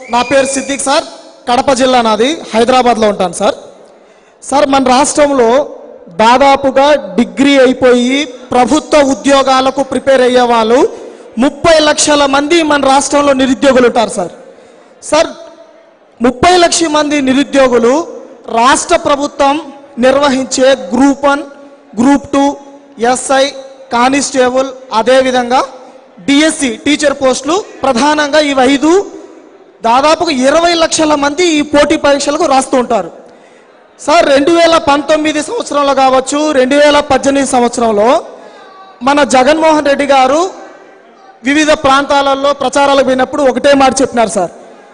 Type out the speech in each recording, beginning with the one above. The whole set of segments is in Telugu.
నా పేరు సిద్దిక్ సార్ కడప జిల్లా నాది హైదరాబాద్లో ఉంటాను సార్ సార్ మన రాష్ట్రంలో దాదాపుగా డిగ్రీ అయిపోయి ప్రభుత్వ ఉద్యోగాలకు ప్రిపేర్ అయ్యే వాళ్ళు ముప్పై లక్షల మంది మన రాష్ట్రంలో నిరుద్యోగులు ఉంటారు సార్ సార్ ముప్పై లక్షల మంది నిరుద్యోగులు రాష్ట్ర ప్రభుత్వం నిర్వహించే group one group two SI constable అదేవిధంగా డిఎస్సి టీచర్ పోస్టులు ప్రధానంగా ఇవి ఐదు దాదాపుగా ఇరవై లక్షల మంది ఈ పోటీ పరీక్షలకు రాస్తూ ఉంటారు సార్ రెండు వేల పంతొమ్మిది సంవత్సరంలో కావచ్చు రెండు వేల పద్దెనిమిది సంవత్సరంలో మన జగన్మోహన్ రెడ్డి గారు వివిధ ప్రాంతాలలో ప్రచారాలకు పోయినప్పుడు ఒకటే మాట చెప్పినారు సార్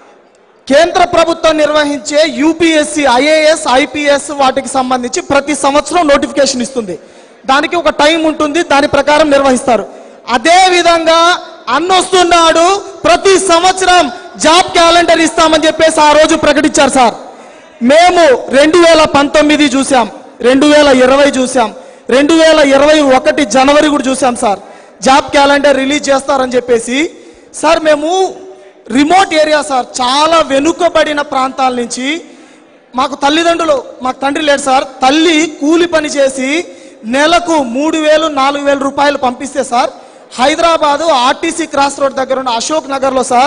కేంద్ర ప్రభుత్వం నిర్వహించే యూపీఎస్సీ ఐఏఎస్ ఐపీఎస్ వాటికి సంబంధించి ప్రతి సంవత్సరం నోటిఫికేషన్ ఇస్తుంది దానికి ఒక టైం ఉంటుంది దాని ప్రకారం నిర్వహిస్తారు అదే విధంగా అన్నొస్తున్నాడు ప్రతి సంవత్సరం జాబ్ క్యాలెండర్ ఇస్తామని చెప్పేసి ఆ రోజు ప్రకటించారు సార్ మేము రెండు వేల పంతొమ్మిది చూసాం రెండు వేల ఇరవై చూసాం రెండు వేల ఇరవై ఒకటి జనవరి కూడా చూసాం సార్ జాబ్ క్యాలెండర్ రిలీజ్ చేస్తారని చెప్పేసి సార్ మేము రిమోట్ ఏరియా సార్ చాలా వెనుకబడిన ప్రాంతాల నుంచి మాకు తల్లిదండ్రులు మాకు తండ్రి లేడు సార్ తల్లి కూలి పని చేసి నెలకు మూడు వేలు నాలుగు వేల రూపాయలు పంపిస్తే sir Hyderabad RTC cross road దగ్గర ఉన్న అశోక్ నగర్లో సార్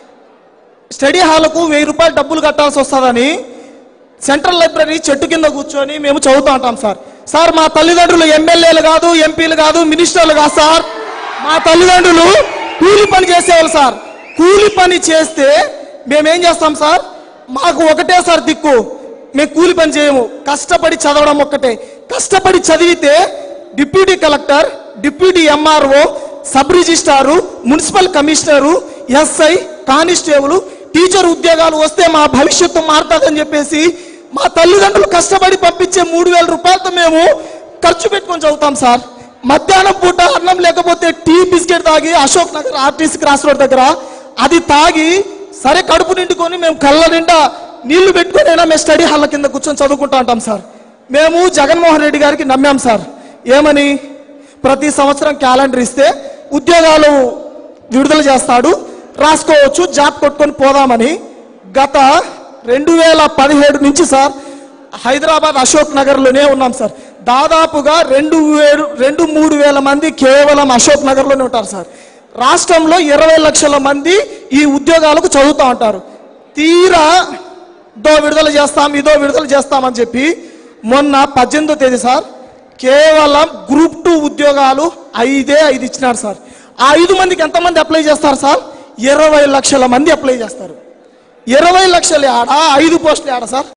స్టడీ హాల్కు వెయ్యి రూపాయలు డబ్బులు కట్టాల్సి వస్తుందని సెంట్రల్ లైబ్రరీ చెట్టు కింద కూర్చొని మేము చదువుతూ ఉంటాం సార్ సార్ మా తల్లిదండ్రులు ఎమ్మెల్యేలు కాదు ఎంపీలు కాదు మినిస్టర్లు కాదు సార్ మా తల్లిదండ్రులు కూలి పని చేసేవాళ్ళు సార్ కూలి పని చేస్తే మేమేం చేస్తాం సార్ మాకు ఒకటే సార్ దిక్కు మేము కూలి పని చేయము కష్టపడి చదవడం ఒక్కటే కష్టపడి చదివితే deputy collector deputy MRO sub registrar municipal commissioner SI constable teacher ఉద్యోగాలు వస్తే మా భవిష్యత్తు మారుతుందని చెప్పేసి మా తల్లిదండ్రులు కష్టపడి పంపించే మూడు వేల రూపాయలతో మేము ఖర్చు పెట్టుకొని చదువుతాం సార్ మధ్యాహ్నం పూట అన్నం లేకపోతే టీ బిస్కెట్ తాగి Ashok Nagar RTC cross road దగ్గర అది తాగి సరే కడుపు నిండుకొని మేము కళ్ళ నిండా నీళ్లు పెట్టుకొని అయినా మేము స్టడీ హాల్ కింద కూర్చొని చదువుకుంటా ఉంటాం సార్ మేము జగన్మోహన్ రెడ్డి గారికి నమ్మాం సార్ ఏమని ప్రతి సంవత్సరం క్యాలెండర్ ఇస్తే ఉద్యోగాలు విడుదల చేస్తాడు రాసుకోవచ్చు జాబ్ కొట్టుకొని పోదామని గత రెండు వేల పదిహేడు నుంచి సార్ హైదరాబాద్ అశోక్ నగర్లోనే ఉన్నాం సార్ దాదాపుగా రెండు వేలు రెండు మూడు వేల మంది కేవలం అశోక్ నగర్లోనే ఉంటారు సార్ రాష్ట్రంలో ఇరవై లక్షల మంది ఈ ఉద్యోగాలకు చదువుతూ ఉంటారు తీరా దో విడుదల చేస్తాం ఇదో విడుదల చేస్తామని చెప్పి మొన్న పద్దెనిమిదో తేదీ సార్ కేవలం గ్రూప్ టూ ఉద్యోగాలు ఐదే ఐదు ఇచ్చినారు సార్ ఆ ఐదు మందికి ఎంతమంది అప్లై చేస్తారు సార్ ఇరవై లక్షల మంది అప్లై చేస్తారు ఇరవై లక్షలు ఆడ ఐదు పోస్టులు ఆడ సార్